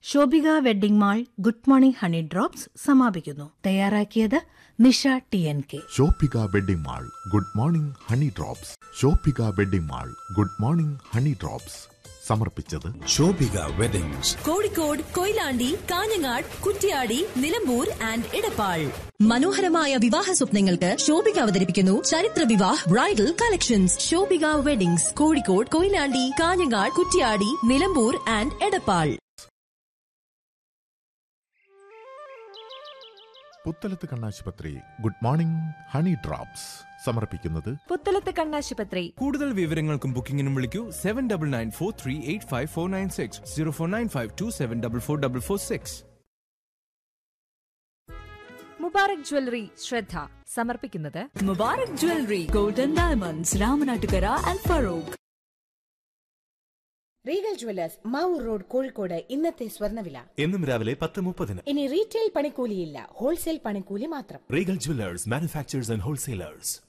Shobhika wedding mall good morning honey drops സമാപിക്കുന്നു തയ്യാറാക്കിയത് Nisha T N K Shobhika wedding mall good morning honey drops Shobhika wedding mall good morning honey drops സമർപ്പിച്ചത് Shobhika weddings Kozhikode Koyilandy Kanhangad Kuttiady Nilambur and Edappal മനോഹരമായ വിവാഹ സ്വപ്നങ്ങൾക്ക് ശോഭിക അവതരിപ്പിക്കുന്നു ചരിത്ര Vivah bridal collections Shobhika weddings Kozhikode Koyilandy Kanhangad Kuttiady Nilambur and Edappal Puthalath കണ്ണാശുപത്രി ഗുഡ് മോർണിംഗ് ഹണി ഡ്രോപ്സ് സമർപ്പിക്കുന്നത് പുത്തലത്ത് കണ്ണാശുപത്രി കൂടുതൽ വിവരങ്ങൾക്കും ബുക്കിംഗിനും വിളിക്കൂ seven double nine four three eight five four nine six zero four nine five two seven double four double four six Mubarak jewellery ശ്രദ്ധ സമർപ്പിക്കുന്നത് Mubarak jewellery golden diamonds Ramanattukara and Farook regal jewellers Mavoor road Kozhikode ഇന്നത്തെ സ്വർണ്ണവില എന്നും രാവിലെ പത്ത് മുപ്പതിന് ഇനി റീറ്റെയിൽ പണിക്കൂലിയില്ല ഹോൾസെയിൽ പണിക്കൂലി മാത്രം regal jewellers manufacturers and wholesalers